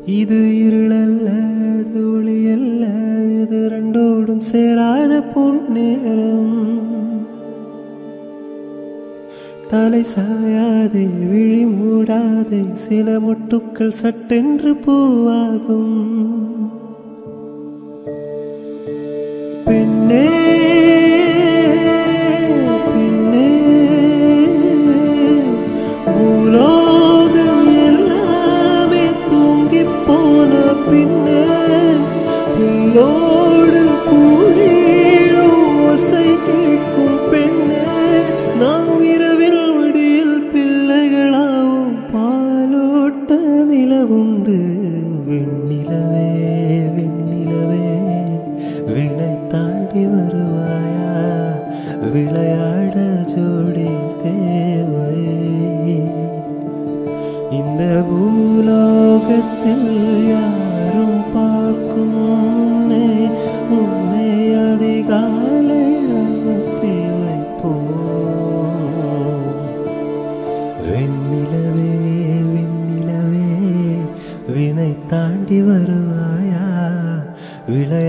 இது இருளல்ல இது ஒளியல்ல இது ரெண்டோடும் சேராத பொன்னேரம் தலை சாயாதே விழி மூடாதே சில மொட்டுக்கள் சட்டென்று பூவாகும் பெண்ணே பெண்ணே பூலோகம் எல்லாமே தூங்கிப் போன பின்னே புல்லோடு பூழீழும் ஓசை கேட்கும் பெண்ணே நாம் இரவில் விடியில் பிள்ளைகளாவும் பாலோட்ட நிலவுண்டு வெண்ணிலவே வெண்ணிலவே வினை தாண்டி வருவாயா விளையாட ஜோடி தேவை இந்த பூலோகத்தில் யாரும் பார்க்கும் முன்னே உன்னை அதிகாலை அனுப்பி வைப்போம் வெண்ணிலவே வெண்ணிலவே வினை தாண்டி வருவாயா விளை